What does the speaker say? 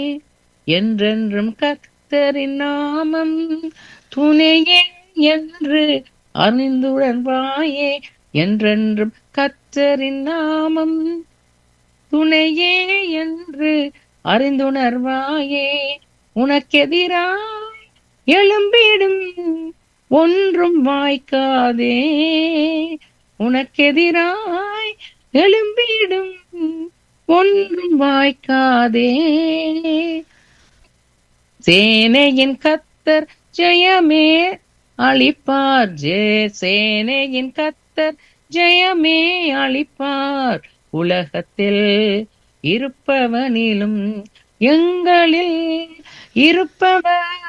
என்றென்றும் கர்த்தரின் நாமம் துணையே என்று அறிந்துணர்வாயே என்றென்றும் கர்த்தரின் நாமம் துணையே என்று அறிந்துணர்வாயே உனக்கெதிராய் எழும்பிடும் ஒன்றும் வாய்க்காதே உனக்கெதிராய் எழும்பிடும் ஒன்றும் வாய்க்காதே சேனையின் கத்தர் ஜெயமே அளிப்பார் ஜே சேனையின் கத்தர் ஜெயமே அளிப்பார் உலகத்தில் இருப்பவனிலும் எங்களில் இருப்பவர்